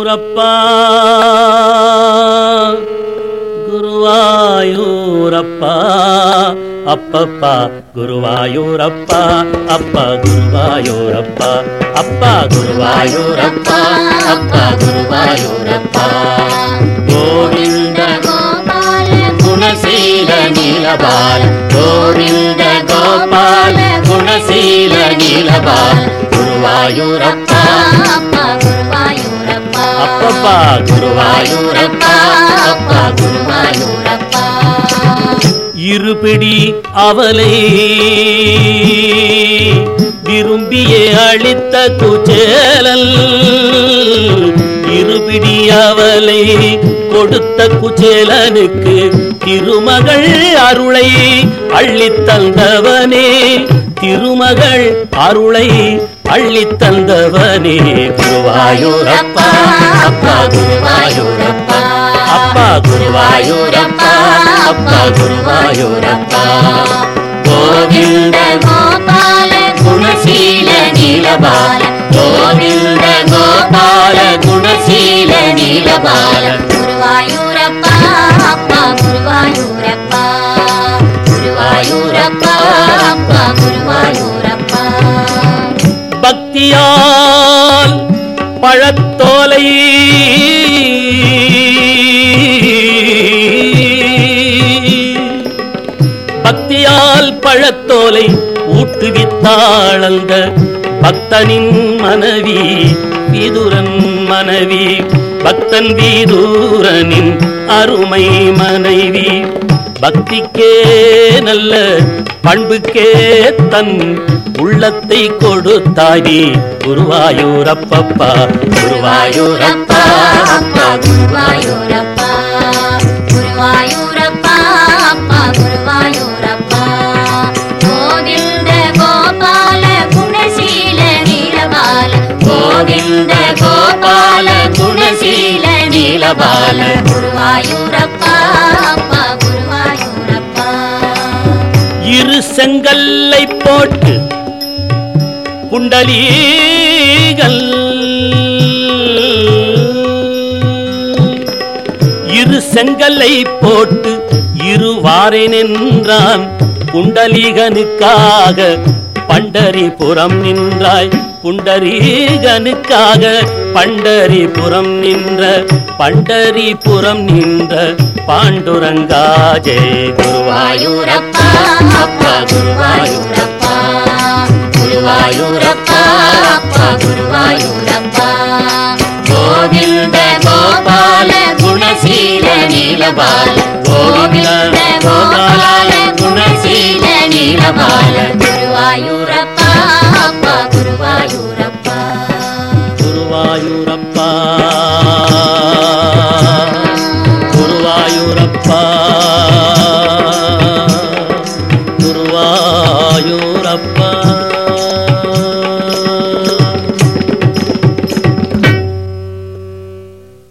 குருவாயூரப்பா குருவாயூரப்பா அப்பப்பா குருவாயூரப்பா அப்பா குருவாயூரப்பா அப்பா குருவாயூரப்பா அப்பா குருவாயூரப்பா கோவிந்த கோபால குணசீல நீலபால கோவிந்த கோபால குணசீல நீலபால குருவாயூரப்பா அப்பா குருவாயூரப்பா அப்பப்பா குருவாயூரப்பா அப்பா குருவாயூரப்பா இருபிடி அவலை விரும்பியே அளித்த குச்சேலல் இருபிடி அவலை கொடுத்த குச்சேலனுக்கு திருமகள் அருளை அள்ளித் தந்தவனே திருமகள் அருளை அள்ளித் தந்தவனே குருவாயூரப்பா அப்பா குருவாயூரப்பா அப்பா குருவாயூரப்பா அப்பா குருவாயூரப்பா கோவிந்த கோபால குணசீல நீலபால கோவிந்த கோபால குணசீல நீலபால குருவாயூரப்பா அப்பா குருவாயூரப்பா குருவாயூரப்பா அப்பா குருவாயூரப்பா பக்தியால் பழத்தோலை பக்தியால் பழத்தோலை ஊட்டுவித்தாளந்த பக்தனின் மனைவி வீதுரன் மனைவி பக்தன் வீதூரனின் அருமை மனைவி பக்திக்கே நல்ல பண்புக்கே தன் உள்ளத்தை கொடுத்தாடி குருவாயூரப்பப்பா குருவாயூரப்பா அப்பா குருவாயூரப்பா குருவாயூரப்பா அப்பா குருவாயூரப்பா கோவிந்த கோபால குணசீல நீலபால கோவிந்த கோபால குணசீல நீலபால குருவாயூரப்பா அப்பா குருவாயூரப்பா இரு செங்கல்லை போட்டு புண்டலீகல் இரு செங்கல்லை போட்டு இருவாரை நின்றான் புண்டலீகனுக்காக பண்டரிபுரம் நின்றாய் புண்டரீகனுக்காக பண்டரிபுரம் நின்ற பண்டரிபுரம் நின்ற பாண்டுரங்கா ஜெய குருவாயூரப்பா அப்பா குருவாயூரப்பா குருவாயூரப்பா அப்பா குருவாயூரப்பா கோவிந்த கோபால குணசீல நீலபால கோவிந்த கோபால குணசீல நீலபால குருவாயூரப்பா அப்பா குருவாயூரப்பா குருவாயூரப்பா குருவாயூரப்பா குருவாயூரப்பா